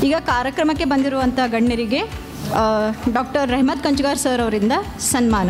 ಈಗ ಕಾರ್ಯಕ್ರಮಕ್ಕೆ ಬಂದಿರುವಂಥ ಗಣ್ಯರಿಗೆ ಡಾಕ್ಟರ್ ರೆಹಮತ್ ಕಂಚಗಾರ್ ಸರ್ ಅವರಿಂದ ಸನ್ಮಾನ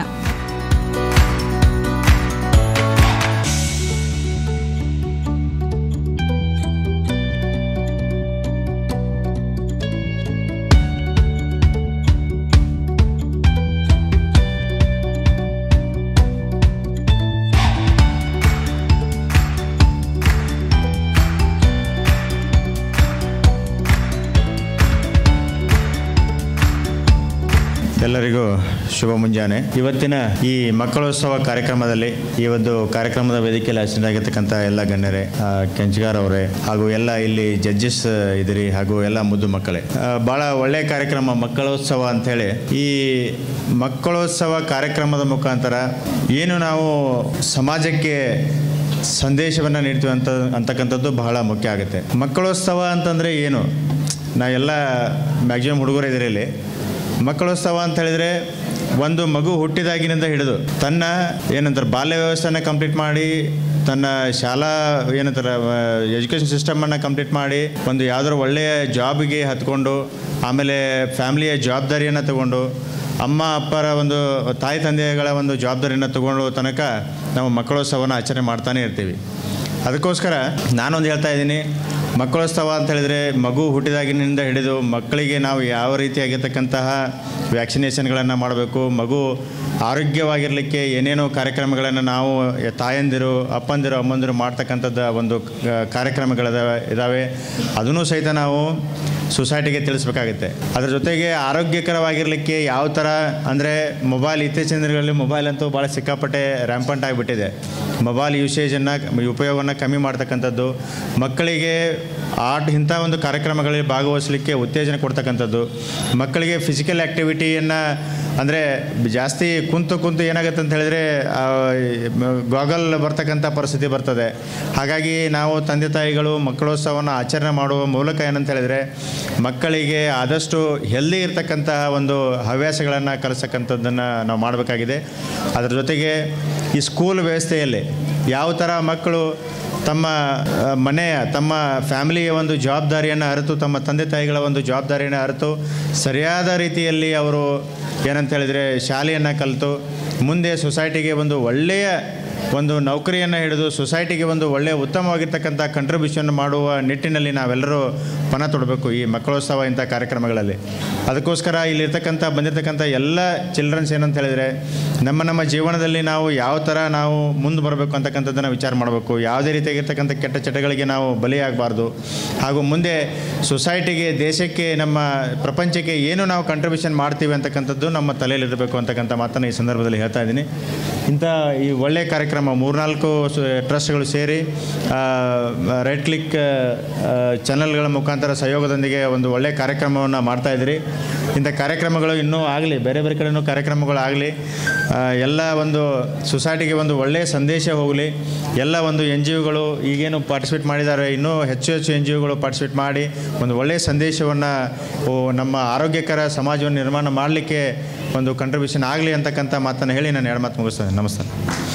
ಎಲ್ಲರಿಗೂ ಶುಭ ಮುಂಜಾನೆ ಇವತ್ತಿನ ಈ ಮಕ್ಕಳೋತ್ಸವ ಕಾರ್ಯಕ್ರಮದಲ್ಲಿ ಈ ಒಂದು ಕಾರ್ಯಕ್ರಮದ ವೇದಿಕೆಯಲ್ಲಿ ಹಾಜರಾಗಿರ್ತಕ್ಕಂಥ ಎಲ್ಲ ಗಣ್ಯರೇ ಆ, ಕೆಂಚಗಾರ್ ಅವರೇ ಹಾಗೂ ಎಲ್ಲ ಇಲ್ಲಿ ಜಡ್ಜಸ್ ಇದಿರಿ ಹಾಗೂ ಎಲ್ಲ ಮುದ್ದು ಮಕ್ಕಳೇ ಆ, ಬಹಳ ಒಳ್ಳೆಯ ಕಾರ್ಯಕ್ರಮ ಮಕ್ಕಳೋತ್ಸವ ಅಂಥೇಳಿ ಈ ಮಕ್ಕಳೋತ್ಸವ ಕಾರ್ಯಕ್ರಮದ ಮುಖಾಂತರ ಏನು ನಾವು ಸಮಾಜಕ್ಕೆ ಸಂದೇಶವನ್ನು ನೀಡ್ತೀವಿ ಅಂತ ಅಂತಕ್ಕಂಥದ್ದು ಬಹಳ ಮುಖ್ಯ ಆಗುತ್ತೆ ಮಕ್ಕಳೋತ್ಸವ ಅಂತಂದರೆ ಏನು ನಾ ಎಲ್ಲ ಮ್ಯಾಕ್ಸಿಮಮ್ ಹುಡುಗರು ಇದ್ದೀರಿ ಇಲ್ಲಿ ಮಕ್ಕಳೋತ್ಸವ ಅಂತ ಹೇಳಿದರೆ ಒಂದು ಮಗು ಹುಟ್ಟಿದಾಗಿನಿಂದ ಹಿಡಿದು ತನ್ನ ಏನಂತಾರೆ ಬಾಲ್ಯ ವ್ಯವಸ್ಥೆನ ಕಂಪ್ಲೀಟ್ ಮಾಡಿ ತನ್ನ ಶಾಲಾ ಏನಂತಾರೆ ಎಜುಕೇಷನ್ ಸಿಸ್ಟಮನ್ನು ಕಂಪ್ಲೀಟ್ ಮಾಡಿ ಒಂದು ಯಾವುದಾದ್ರು ಒಳ್ಳೆಯ ಜಾಬಿಗೆ ಹತ್ಕೊಂಡು ಆಮೇಲೆ ಫ್ಯಾಮಿಲಿಯ ಜವಾಬ್ದಾರಿಯನ್ನು ತಗೊಂಡು ಅಮ್ಮ ಅಪ್ಪರ ಒಂದು ತಾಯಿ ತಂದೆಗಳ ಒಂದು ಜವಾಬ್ದಾರಿಯನ್ನು ತಗೊಂಡು ತನಕ ನಾವು ಮಕ್ಕಳೋತ್ಸವನ ಆಚರಣೆ ಮಾಡ್ತಾನೆ ಇರ್ತೀವಿ ಅದಕ್ಕೋಸ್ಕರ ನಾನೊಂದು ಹೇಳ್ತಾ ಇದ್ದೀನಿ ಮಕ್ಕಳೋತ್ಸವ ಅಂತ ಹೇಳಿದರೆ ಮಗು ಹುಟ್ಟಿದಾಗಿನಿಂದ ಹಿಡಿದು ಮಕ್ಕಳಿಗೆ ನಾವು ಯಾವ ರೀತಿಯಾಗಿರ್ತಕ್ಕಂತಹ ವ್ಯಾಕ್ಸಿನೇಷನ್ಗಳನ್ನು ಮಾಡಬೇಕು ಮಗು ಆರೋಗ್ಯವಾಗಿರಲಿಕ್ಕೆ ಏನೇನೋ ಕಾರ್ಯಕ್ರಮಗಳನ್ನು ನಾವು ತಾಯಂದಿರು ಅಪ್ಪಂದಿರು ಅಮ್ಮಂದಿರು ಮಾಡ್ತಕ್ಕಂಥದ್ದು ಒಂದು ಕ- ಕಾರ್ಯಕ್ರಮಗಳಿದಾವೆ ಇದ್ದಾವೆ ಅದನ್ನು ಸಹಿತ ನಾವು ಸೊಸೈಟಿಗೆ ತಿಳಿಸ್ಬೇಕಾಗುತ್ತೆ ಅದ್ರ ಜೊತೆಗೆ ಆರೋಗ್ಯಕರವಾಗಿರಲಿಕ್ಕೆ ಯಾವ ಥರ ಅಂದರೆ ಮೊಬೈಲ್ ಇತ್ತೀಚಿನ ದಿನಗಳಲ್ಲಿ ಮೊಬೈಲ್ ಅಂತೂ ಭಾಳ ಸಿಕ್ಕಾಪಟ್ಟೆ ರ್ಯಾಂಪಂಟ್ ಆಗಿಬಿಟ್ಟಿದೆ ಮೊಬೈಲ್ ಯೂಸೇಜನ್ನು ಉಪಯೋಗವನ್ನು ಕಮ್ಮಿ ಮಾಡ್ತಕ್ಕಂಥದ್ದು ಮಕ್ಕಳಿಗೆ ಆರ್ಟ್ ಇಂಥ ಒಂದು ಕಾರ್ಯಕ್ರಮಗಳಲ್ಲಿ ಭಾಗವಹಿಸಲಿಕ್ಕೆ ಉತ್ತೇಜನ ಕೊಡ್ತಕ್ಕಂಥದ್ದು ಮಕ್ಕಳಿಗೆ ಫಿಸಿಕಲ್ ಆ್ಯಕ್ಟಿವಿಟಿಯನ್ನು ಅಂದರೆ ಜಾಸ್ತಿ ಕುಂತು ಕುಂತು ಏನಾಗುತ್ತೆ ಅಂತ ಹೇಳಿದರೆ ಗಾಗಲ್ ಬರ್ತಕ್ಕಂಥ ಪರಿಸ್ಥಿತಿ ಬರ್ತದೆ ಹಾಗಾಗಿ ನಾವು ತಂದೆ ತಾಯಿಗಳು ಮಕ್ಕಳೋತ್ಸವವನ್ನು ಆಚರಣೆ ಮಾಡುವ ಮೂಲಕ ಏನಂತ ಹೇಳಿದರೆ ಮಕ್ಕಳಿಗೆ ಆದಷ್ಟು ಹೆಲ್ದಿ ಇರ್ತಕ್ಕಂತಹ ಒಂದು ಹವ್ಯಾಸಗಳನ್ನು ಕಲಿಸಕ್ಕಂಥದ್ದನ್ನು ನಾವು ಮಾಡಬೇಕಾಗಿದೆ ಅದರ ಜೊತೆಗೆ ಈ ಸ್ಕೂಲ್ ವ್ಯವಸ್ಥೆಯಲ್ಲಿ ಯಾವ ಥರ ಮಕ್ಕಳು ತಮ್ಮ ಆ, ಮನೆಯ ತಮ್ಮ ಫ್ಯಾಮಿಲಿಯ ಒಂದು ಜವಾಬ್ದಾರಿಯನ್ನು ಅರಿತು ತಮ್ಮ ತಂದೆ ತಾಯಿಗಳ ಒಂದು ಜವಾಬ್ದಾರಿಯನ್ನು ಅರಿತು ಸರಿಯಾದ ರೀತಿಯಲ್ಲಿ ಅವರು ಏನಂತ ಹೇಳಿದರೆ ಶಾಲೆಯನ್ನು ಕಲಿತು ಮುಂದೆ ಸೊಸೈಟಿಗೆ ಒಂದು ಒಳ್ಳೆಯ ಒಂದು ನೌಕರಿಯನ್ನು ಹಿಡಿದು ಸೊಸೈಟಿಗೆ ಒಂದು ಒಳ್ಳೆಯ ಉತ್ತಮವಾಗಿರ್ತಕ್ಕಂಥ ಕಂಟ್ರಿಬ್ಯೂಷನ್ ಮಾಡುವ ನಿಟ್ಟಿನಲ್ಲಿ ನಾವೆಲ್ಲರೂ ಪಣ ತೊಡಬೇಕು ಈ ಮಕ್ಕಳೋತ್ಸವ ಇಂಥ ಕಾರ್ಯಕ್ರಮಗಳಲ್ಲಿ ಅದಕ್ಕೋಸ್ಕರ ಇಲ್ಲಿರ್ತಕ್ಕಂಥ ಬಂದಿರತಕ್ಕಂಥ ಎಲ್ಲ ಚಿಲ್ಡ್ರನ್ಸ್ ಏನಂತ ಹೇಳಿದರೆ ನಮ್ಮ ನಮ್ಮ ಜೀವನದಲ್ಲಿ ನಾವು ಯಾವ ಥರ ನಾವು ಮುಂದೆ ಬರಬೇಕು ಅಂತಕ್ಕಂಥದ್ದನ್ನು ವಿಚಾರ ಮಾಡಬೇಕು ಯಾವುದೇ ರೀತಿಯಾಗಿರ್ತಕ್ಕಂಥ ಕೆಟ್ಟ ಚಟಗಳಿಗೆ ನಾವು ಬಲಿಯಾಗಬಾರ್ದು ಹಾಗೂ ಮುಂದೆ ಸೊಸೈಟಿಗೆ ದೇಶಕ್ಕೆ ನಮ್ಮ ಪ್ರಪಂಚಕ್ಕೆ ಏನು ನಾವು ಕಂಟ್ರಿಬ್ಯೂಷನ್ ಮಾಡ್ತೀವಿ ಅಂತಕ್ಕಂಥದ್ದು ನಮ್ಮ ತಲೆಯಲ್ಲಿರಬೇಕು ಅಂತಕ್ಕಂಥ ಮಾತನ್ನು ಈ ಸಂದರ್ಭದಲ್ಲಿ ಹೇಳ್ತಾ ಇದ್ದೀನಿ ಇಂಥ ಈ ಒಳ್ಳೆಯ ಕಾರ್ಯಕ್ರಮ ಮೂರ್ನಾಲ್ಕು ಸ- ಟ್ರಸ್ಟ್ಗಳು ಸೇರಿ ರೈಟ್ ಕ್ಲಿಕ್ ಚಾನಲ್ಗಳ ಮುಖಾಂತರ ಸಹಯೋಗದೊಂದಿಗೆ ಒಂದು ಒಳ್ಳೆಯ ಕಾರ್ಯಕ್ರಮವನ್ನು ಮಾಡ್ತಾ ಇದ್ದೀರಿ ಇಂಥ ಕಾರ್ಯಕ್ರಮಗಳು ಇನ್ನೂ ಆಗಲಿ ಬೇರೆ ಬೇರೆ ಕಡೆನೂ ಕಾರ್ಯಕ್ರಮಗಳು ಆಗಲಿ ಎಲ್ಲ ಒಂದು ಸೊಸೈಟಿಗೆ ಒಂದು ಒಳ್ಳೆಯ ಸಂದೇಶ ಹೋಗಲಿ ಎಲ್ಲ ಒಂದು ಎನ್ ಜಿ ಒಗಳು ಈಗೇನು ಪಾರ್ಟಿಸಿಪೇಟ್ ಮಾಡಿದ್ದಾರೆ ಇನ್ನೂ ಹೆಚ್ಚು ಹೆಚ್ಚು ಎನ್ ಜಿ ಒಗಳು ಪಾರ್ಟಿಸಿಪೇಟ್ ಮಾಡಿ ಒಂದು ಒಳ್ಳೆಯ ಸಂದೇಶವನ್ನು ನಮ್ಮ ಆರೋಗ್ಯಕರ ಸಮಾಜವನ್ನು ನಿರ್ಮಾಣ ಮಾಡಲಿಕ್ಕೆ ಒಂದು ಕಂಟ್ರಿಬ್ಯೂಷನ್ ಆಗಲಿ ಅಂತಕ್ಕಂಥ ಮಾತನ್ನು ಹೇಳಿ ನಾನು ಎರಡು ಮಾತು ಮುಗಿಸ್ತೇನೆ ನಮಸ್ತೆ